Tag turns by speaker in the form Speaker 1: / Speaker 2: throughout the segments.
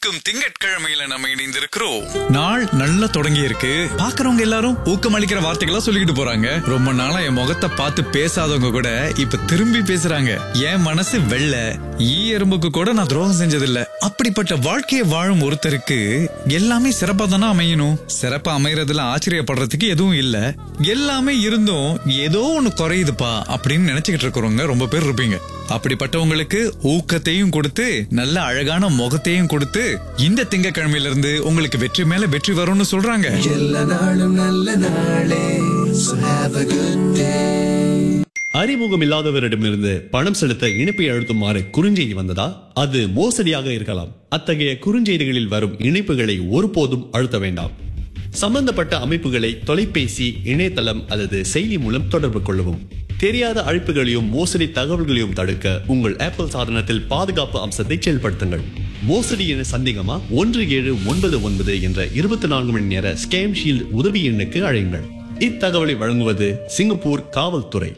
Speaker 1: சிரிக்கும் திங்கட்கிழமையில நம்ம இணைந்திருக்கிறோம்
Speaker 2: நாள் நல்லா தொடங்கி இருக்கு பாக்குறவங்க எல்லாரும் ஊக்கமளிக்கிற வார்த்தைகளா சொல்லிக்கிட்டு போறாங்க ரொம்ப நாளா என் முகத்தை பார்த்து பேசாதவங்க கூட இப்ப திரும்பி பேசுறாங்க என் மனசு வெள்ள ஈ எறும்புக்கு கூட நான் துரோகம் செஞ்சதில்ல அப்படிப்பட்ட வாழ்க்கையை வாழும் ஒருத்தருக்கு எல்லாமே சிறப்பா தானே அமையணும் சிறப்பா அமையறதுல ஆச்சரியப்படுறதுக்கு எதுவும் இல்ல எல்லாமே இருந்தும் ஏதோ ஒண்ணு குறையுதுப்பா அப்படின்னு நினைச்சுக்கிட்டு இருக்கிறவங்க ரொம்ப பேர் இருப்பீங்க அப்படிப்பட்டவங்களுக்கு ஊக்கத்தையும் கொடுத்து நல்ல அழகான முகத்தையும் கொடுத்து இந்த திங்கக்கிழமையில இருந்து உங்களுக்கு வெற்றி மேல வெற்றி வரும்னு சொல்றாங்க
Speaker 3: எல்லா நாளும் நல்ல நாளே So have a good day
Speaker 4: அறிமுகம் இல்லாதவரிடமிருந்து பணம் செலுத்த இணைப்பை அழுத்துமாறு குறுஞ்செய்தி வந்ததா அது மோசடியாக இருக்கலாம் அத்தகைய குறுஞ்செய்திகளில் வரும் இணைப்புகளை ஒருபோதும் அழுத்த வேண்டாம் சம்பந்தப்பட்ட அமைப்புகளை தொலைபேசி இணையதளம் அல்லது செயலி மூலம் தொடர்பு கொள்ளவும் தெரியாத அழைப்புகளையும் மோசடி தகவல்களையும் தடுக்க உங்கள் ஆப்பிள் சாதனத்தில் பாதுகாப்பு அம்சத்தை செயல்படுத்துங்கள் மோசடி என சந்தேகமா ஒன்று ஏழு ஒன்பது ஒன்பது என்ற இருபத்தி நான்கு மணி நேர ஸ்கேம் ஷீல்ட் உதவி எண்ணுக்கு அழையுங்கள் இத்தகவலை வழங்குவது சிங்கப்பூர் காவல்துறை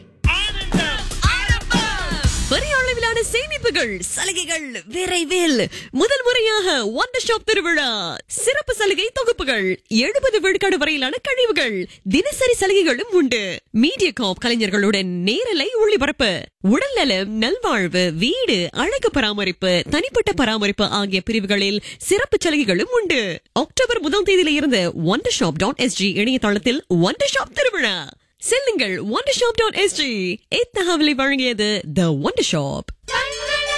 Speaker 5: பெரிய அளவிலான சேமிப்புகள் சலுகைகள் விரைவில் முதல் முறையாக ஒண்டர் ஷாப் திருவிழா சிறப்பு சலுகை தொகுப்புகள் எழுபது விழுக்காடு வரையிலான கழிவுகள் தினசரி சலுகைகளும் உண்டு மீடியா காப் கலைஞர்களுடன் நேரலை ஒளிபரப்பு உடல்நலம் நல்வாழ்வு வீடு அழகு பராமரிப்பு தனிப்பட்ட பராமரிப்பு ஆகிய பிரிவுகளில் சிறப்பு சலுகைகளும் உண்டு அக்டோபர் முதல் தேதியில இருந்து ஒண்டர் ஷாப் டாட் எஸ்ஜி இணையதளத்தில் ஒண்டர் ஷாப் திருவிழா செல்லுங்கள் ஒண்டர் ஷாப் டாட் எஸ்ஜி இத்தகவலை வழங்கியது த ஒண்டர் ஷாப்